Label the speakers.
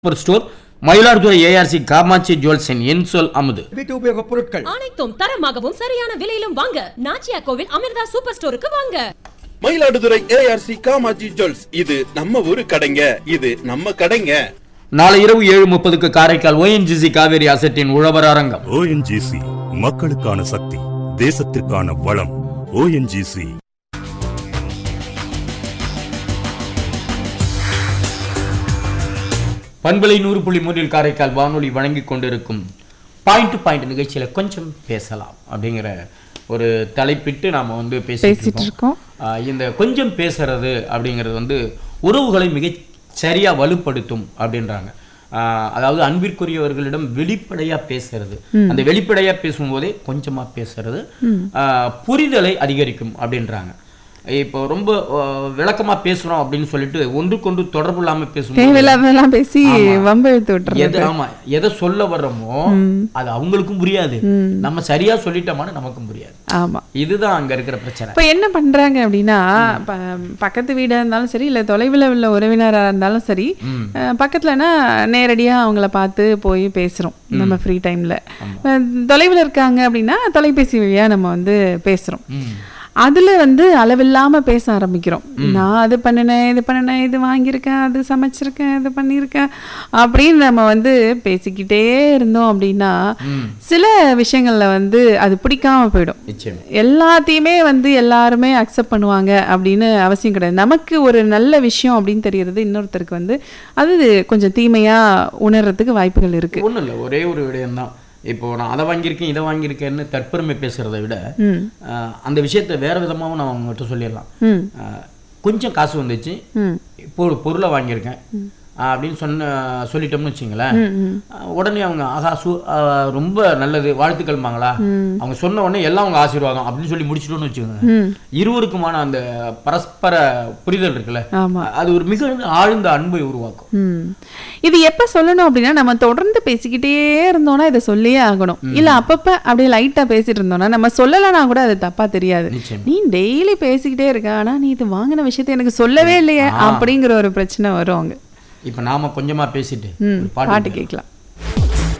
Speaker 1: Super store Mayiladuthurai ARC Kamatchi ஜுவல்ஸின் என்சொல் அமுது
Speaker 2: வீட்டு உபயோகப் பொருட்கள்
Speaker 3: அனைத்தும் தரமாகவும் சரியான விலையிலும் வாங்க நாச்சியா கோவில் அமிர்தா சூப்பர் ஸ்டோருக்கு வாங்க
Speaker 4: மயிலாடுதுறை ஏஆர்சி காமாஜி ஜுவல்ஸ் இது நம்ம ஊரு கடைங்க இது நம்ம கடைங்க
Speaker 1: நாளை இரவு ஏழு முப்பதுக்கு காரைக்கால் ஓஎன்ஜிசி காவேரி அசட்டின் உழவர் அரங்கம்
Speaker 5: ஓஎன்ஜிசி மக்களுக்கான சக்தி தேசத்திற்கான வளம் ஓஎன்ஜிசி
Speaker 1: பண்பலை நூறு புள்ளி மூன்றில் காரைக்கால் வானொலி வழங்கிக் கொண்டிருக்கும் பாயிண்ட் டு பாயிண்ட் நிகழ்ச்சியில கொஞ்சம் பேசலாம் அப்படிங்கிற ஒரு தலைப்பிட்டு நாம வந்து பேசிட்டு
Speaker 6: பேசிட்டு இருக்கோம்.
Speaker 1: ஆஹ் இந்த கொஞ்சம் பேசுறது அப்படிங்கிறது வந்து உறவுகளை மிக சரியா வலுப்படுத்தும் அப்படின்றாங்க ஆஹ் அதாவது அன்பிற்குரியவர்களிடம் வெளிப்படையா பேசுறது அந்த வெளிப்படையா பேசும்போதே கொஞ்சமா பேசுறது ஆஹ் புரிதலை அதிகரிக்கும் அப்படின்றாங்க இப்போ ரொம்ப ஆஹ் விளக்கமா பேசுறோம் அப்படின்னு சொல்லிட்டு ஒன்றுக்கொன்று தொடர்பு இல்லாம பேசும்போது
Speaker 6: தேவையில்லாதெல்லாம் பேசி
Speaker 1: ஆமா.
Speaker 6: வம்ப இழுத்து
Speaker 1: எது
Speaker 6: விட்டுறது
Speaker 1: ஆமா எதை சொல்ல வர்றோமோ அது அவங்களுக்கும் புரியாது நம்ம சரியா சொல்லிட்டோமான்னு நமக்கும் புரியாது
Speaker 6: ஆமா
Speaker 1: இதுதான் அங்க இருக்கிற பிரச்சனை
Speaker 6: இப்போ என்ன பண்றாங்க அப்படின்னா ப- பக்கத்து வீடா இருந்தாலும் சரி இல்ல தொலைவில் உள்ள உறவினரா இருந்தாலும் சரி அஹ், பக்கத்துலனா நேரடியா அவங்கள பார்த்து போய் பேசுறோம் நம்ம ஃப்ரீ டைம்ல தொலைவில் இருக்காங்க அப்படின்னா தொலைபேசி வழியா நம்ம வந்து பேசுறோம்
Speaker 1: ம்.
Speaker 6: அதுல வந்து அளவில்லாம பேச ஆரம்பிக்கிறோம் நான் அது பண்ணினேன் இது பண்ணினேன் இது வாங்கியிருக்கேன் அது சமைச்சிருக்கேன் இது பண்ணியிருக்கேன் அப்படின்னு நம்ம வந்து பேசிக்கிட்டே இருந்தோம் அப்படின்னா சில விஷயங்கள்ல வந்து அது பிடிக்காம போயிடும்
Speaker 1: நிச்சயம்
Speaker 6: எல்லாத்தையுமே வந்து எல்லாருமே அக்செப்ட் பண்ணுவாங்க அப்படின்னு அவசியம் கிடையாது நமக்கு ஒரு நல்ல விஷயம் அப்படின்னு தெரியறது இன்னொருத்தருக்கு வந்து அது கொஞ்சம் தீமையா உணர்றதுக்கு வாய்ப்புகள் இருக்கு
Speaker 1: ஒண்ணும் இல்ல ஒரே ஒரு விடயம்தான் இப்போ நான் அதை வாங்கியிருக்கேன் இதை வாங்கியிருக்கேன்னு தற்பெருமை பேசுறதை விட
Speaker 6: ம்
Speaker 1: ஆஹ் அந்த விஷயத்தை வேற விதமாவும் நான் அவங்ககிட்ட சொல்லிடலாம்
Speaker 6: ம்
Speaker 1: ஆஹ் கொஞ்சம் காசு வந்துச்சு
Speaker 6: ம்
Speaker 1: இப்போ ஒரு பொருளை வாங்கியிருக்கேன் ஆஹ் அப்படின்னு சொன்ன சொல்லிட்டோம்னு வச்சுங்களேன் ஆஹ் உடனே அவங்க ஆஹா சு ஆஹ் ரொம்ப நல்லது வாழ்த்துக்கள்மாங்களா அவங்க சொன்ன உடனே எல்லாம் அவங்க ஆசீர்வாதம் அப்படின்னு சொல்லி முடிச்சிட்டோம்னு வச்சுக்கோங்க இருவருக்குமான அந்த பரஸ்பர புரிதல் இருக்குல்ல
Speaker 6: ஆமா.
Speaker 1: அது ஒரு மிக ஆழ்ந்த அன்பை உருவாக்கும்
Speaker 6: ம். இது எப்ப சொல்லணும் அப்படின்னா நம்ம தொடர்ந்து பேசிக்கிட்டே இருந்தோம்னா இதை சொல்லியே ஆகணும் இல்ல அப்பப்ப அப்படியே லைட்டா பேசிட்டு இருந்தோம்னா நம்ம சொல்லலைன்னா கூட அது தப்பா தெரியாது
Speaker 1: நிச்சயம்.
Speaker 6: நீ டெய்லி பேசிக்கிட்டே இருக்க ஆனா நீ இது வாங்கின விஷயத்தை எனக்கு சொல்லவே இல்லையே அப்படிங்கிற ஒரு பிரச்சனை வரும் அங்க
Speaker 1: இப்ப நாம கொஞ்சமா பேசிட்டு
Speaker 6: ம்
Speaker 1: ஒரு
Speaker 6: பாட்டு
Speaker 1: பாட்டு
Speaker 6: கேட்கலாம்